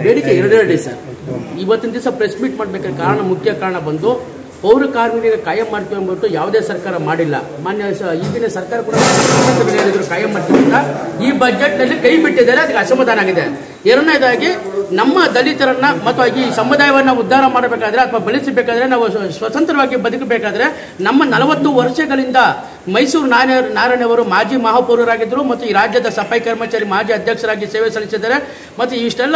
ಬೇಡಿಕೆ ಎರಡೆರಡು ಸರ್ ಇವತ್ತಿನ ದಿವಸ ಪ್ರೆಸ್ ಮೀಟ್ ಮಾಡ್ಬೇಕಾದ್ರೆ ಕಾರಣ ಮುಖ್ಯ ಕಾರಣ ಬಂದು ಪೌರ ಕಾರ್ಮಿಕರಿಗೆ ಕಾಯಂ ಮಾಡ್ತೀವಿ ಅಂದ್ಬಿಟ್ಟು ಯಾವುದೇ ಸರ್ಕಾರ ಮಾಡಿಲ್ಲ ಮಾನ್ಯ ಸ- ಈಗಿನ ಸರ್ಕಾರ ಕೂಡ ಮುಖ್ಯಮಂತ್ರಿಗಳು ಹೇಳಿದ್ರು ಕಾಯಂ ಮಾಡ್ತೀವಿ ಅಂತ ಈ ಬಜೆಟ್ ನಲ್ಲಿ ಕೈ ಬಿಟ್ಟಿದ್ದಾರೆ ಅದಕ್ಕೆ ಅಸಮಾಧಾನ ಆಗಿದೆ ಎರಡನೇದಾಗಿ ನಮ್ಮ ದಲಿತರನ್ನ ಮತ್ತು ಈ ಸಮುದಾಯವನ್ನ ಉದ್ಧಾರ ಮಾಡಬೇಕಾದ್ರೆ ಅಥವಾ ಬೆಳೆಸಬೇಕಾದ್ರೆ ನಾವು ಸ್ವ- ಸ್ವತಂತ್ರವಾಗಿ ಬದುಕಬೇಕಾದ್ರೆ ನಮ್ಮ ನಲವತ್ತು ವರ್ಷಗಳಿಂದ ಮೈಸೂರು ನಾರಾಯಣ ನಾರಾಯಣ ಅವರು ಮಾಜಿ ಮಹಾಪೌರರಾಗಿದ್ದರು ಮತ್ತು ಈ ರಾಜ್ಯದ ಸಫಾಯಿ ಕರ್ಮಚಾರಿ ಮಾಜಿ ಅಧ್ಯಕ್ಷರಾಗಿ ಸೇವೆ ಸಲ್ಲಿಸಿದ್ದಾರೆ ಮತ್ತು ಇಷ್ಟೆಲ್ಲ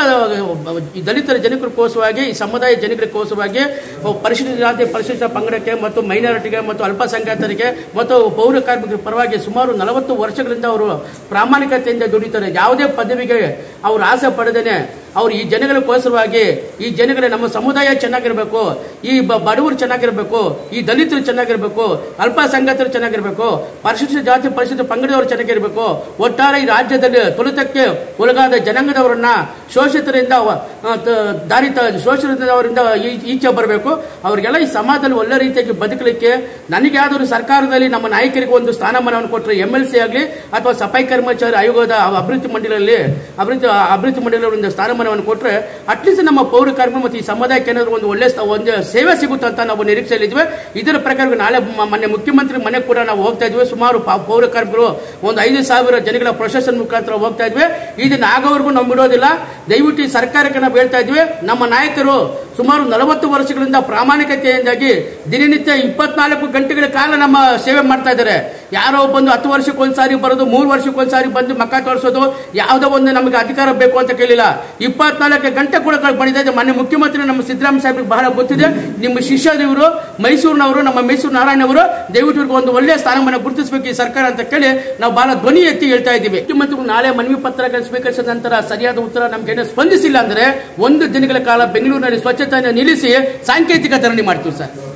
ಈ ದಲಿತರ ಜನರಿಗೋಸ್ಕರವಾಗಿ ಈ ಸಮುದಾಯ ಜನರಿಗೋಸ್ಕರವಾಗಿ ಪರಿಶಿಷ್ಟ ಜಾತಿ ಪರಿಶಿಷ್ಟ ಪಂಗಡಕ್ಕೆ ಮತ್ತು ಮೈನಾರಿಟಿಗೆ ಮತ್ತು ಅಲ್ಪಸಂಖ್ಯಾತರಿಗೆ ಮತ್ತು ಪೌರ ಕಾರ್ಮಿಕರ ಪರವಾಗಿ ಸುಮಾರು ನಲವತ್ತು ವರ್ಷಗಳಿಂದ ಅವರು ಪ್ರಾಮಾಣಿಕತೆಯಿಂದ ದುಡಿತಾರೆ ಯಾವುದೇ ಪದವಿಗೆ ಅವರು ಆಸೆ ಪಡೆದೇನೆ ಅವ್ರು ಈ ಜನಗಳಿಗೋಸ್ಕರವಾಗಿ ಈ ಜನಗಳ ನಮ್ಮ ಸಮುದಾಯ ಚೆನ್ನಾಗಿರಬೇಕು ಈ ಬ- ಬಡವರು ಚೆನ್ನಾಗಿರಬೇಕು ಈ ದಲಿತರು ಚೆನ್ನಾಗಿರಬೇಕು ಅಲ್ಪಸಂಖ್ಯಾತರು ಚೆನ್ನಾಗಿರಬೇಕು ಪರಿಶಿಷ್ಟ ಜಾತಿ ಪರಿಶಿಷ್ಟ ಪಂಗಡದವರು ಚೆನ್ನಾಗಿರಬೇಕು ಒಟ್ಟಾರೆ ಈ ರಾಜ್ಯದಲ್ಲಿ ತುಳಿತಕ್ಕೆ ಒಳಗಾದ ಜನಾಂಗದವರನ್ನ ಶೋಷಿತರಿಂದ ವ- ಆ, ತ- ದಾರಿ ತ ಶೋಷಿತದವರಿಂದ ಈ- ಈಚೆ ಬರಬೇಕು ಅವರಿಗೆಲ್ಲ ಈ ಸಮಾಜದಲ್ಲಿ ಒಳ್ಳೆ ರೀತಿಯಾಗಿ ಬದುಕಲಿಕ್ಕೆ ನನಗೆ ಯಾವ್ದಾದ್ರು ಸರ್ಕಾರದಲ್ಲಿ ನಮ್ಮ ನಾಯಕರಿಗೆ ಒಂದು ಸ್ಥಾನಮಾನವನ್ನು ಕೊಟ್ಟರೆ ಎಂ ಎಲ್ ಸಿ ಆಗಲಿ ಅಥವಾ ಸಫಾಯಿ ಕರ್ಮಚಾರಿ ಆಯೋಗದ ಅಭಿವೃದ್ಧಿ ಮಂಡಳಿಯಲ್ಲಿ ಅಭಿವೃದ್ಧಿ ಅಭಿವೃದ್ಧಿ ಮಂಡಳಿಯಲ್ಲಿ ಒಂದು ಸ್ಥಾನಮಾನವನ್ನು ಕೊಟ್ಟರೆ ಅಟ್ಲೀಸ್ಟ್ ನಮ್ಮ ಪೌರ ಕಾರ್ಮಿಕ ಮತ್ತು ಈ ಸಮುದಾಯಕ್ಕೆ ಏನಾದ್ರು ಒಂದು ಒಳ್ಳೆ ಸ್ಥ- ಒಂದು ಸೇವೆ ಸಿಗುತ್ತೆ ಅಂತ ನಾವು ನಿರೀಕ್ಷೆಯಲ್ಲಿದ್ವಿ ಇದರ ಪ್ರಕಾರ ನಾಳೆ ಮ- ಮೊನ್ನೆ ಮುಖ್ಯಮಂತ್ರಿ ಮನೆ ಕೂಡ ನಾವು ಹೋಗ್ತಾ ಇದ್ವಿ ಸುಮಾರು ಪ- ಪೌರ ಕಾರ್ಮಿಕರು ಒಂದು ಐದು ಸಾವಿರ ಜನಗಳ ಪ್ರೊಸೆಷನ್ ಮುಖಾಂತರ ಹೋಗ್ತಾ ಇದ್ವಿ ಇದನ್ನ ಆಗೋವರೆಗೂ ನಾವು ಬಿಡೋದಿಲ್ಲ ದಯವಿಟ್ಟು ಈ ಸರ್ಕಾರಕ್ಕೆ ನಾವು ಹೇಳ್ತಾ ಇದ್ವಿ ನಮ್ಮ ನಾಯಕರು ಸುಮಾರು ನಲವತ್ತು ವರ್ಷಗಳಿಂದ ಪ್ರಾಮಾಣಿಕತೆಯಿಂದಾಗಿ ದಿನನಿತ್ಯ ಇಪ್ಪತ್ನಾಲ್ಕು ಗಂಟೆಗಳ ಕಾಲ ನಮ್ಮ ಸೇವೆ ಮಾಡ್ತಾ ಇದ್ದಾರೆ ಯಾರೋ ಬಂದು ಹತ್ತು ವರ್ಷಕ್ಕೆ ಒಂದ್ಸಾರಿ ಬರೋದು ಮೂರು ವರ್ಷಕ್ಕೆ ಒಂದ್ಸಾರಿ ಬಂದು ಮಕ್ಕ ತೋರಿಸೋದು ಯಾವುದೋ ಒಂದು ನಮಗೆ ಅಧಿಕಾರ ಬೇಕು ಅಂತ ಕೇಳಿಲ್ಲ ಇಪ್ಪತ್ನಾಲ್ಕು ಗಂಟೆ ಕೂಡ ಬಂದಿದೆ ಮಾನ್ಯ ಮುಖ್ಯಮಂತ್ರಿ ನಮ್ಮ ಸಿದ್ದರಾಮಯ್ಯ ಸಾಹೇಬ್ರಿಗೆ ಬಹಳ ಗೊತ್ತಿದೆ ನಿಮ್ಮ ಶಿಷ್ಯರಿವರು ಮೈಸೂರಿನವರು ನಮ್ಮ ಮೈಸೂರು ನಾರಾಯಣ ಅವರು ದಯವಿಟ್ಟು ಇವ್ರಿಗೆ ಒಂದು ಒಳ್ಳೆಯ ಸ್ಥಾನಮಾನ ಗುರುತಿಸಬೇಕು ಈ ಸರ್ಕಾರ ಅಂತ ಕೇಳಿ ನಾವು ಬಹಳ ಧ್ವನಿ ಎತ್ತಿ ಹೇಳ್ತಾ ಇದ್ದೀವಿ ಮುಖ್ಯಮಂತ್ರಿಗಳು ನಾಳೆ ಮನವಿ ಪತ್ರಗಳನ್ನು ಸ್ವೀಕರಿಸಿದ ನಂತರ ಸರಿಯಾದ ಉತ್ತರ ನಮ್ಗೆ ಸ್ಪಂದಿಸಿಲ್ಲ ಅಂದ್ರೆ ಒಂದು ದಿನಗಳ ಕಾಲ ಬೆಂಗಳೂರಿನಲ್ಲಿ ಸ್ವಚ್ಛತೆಯನ್ನು ನಿಲ್ಲಿಸಿ ಸಾಂಕೇತಿಕ ಧರಣಿ ಮಾಡ್ತೀವಿ ಸರ್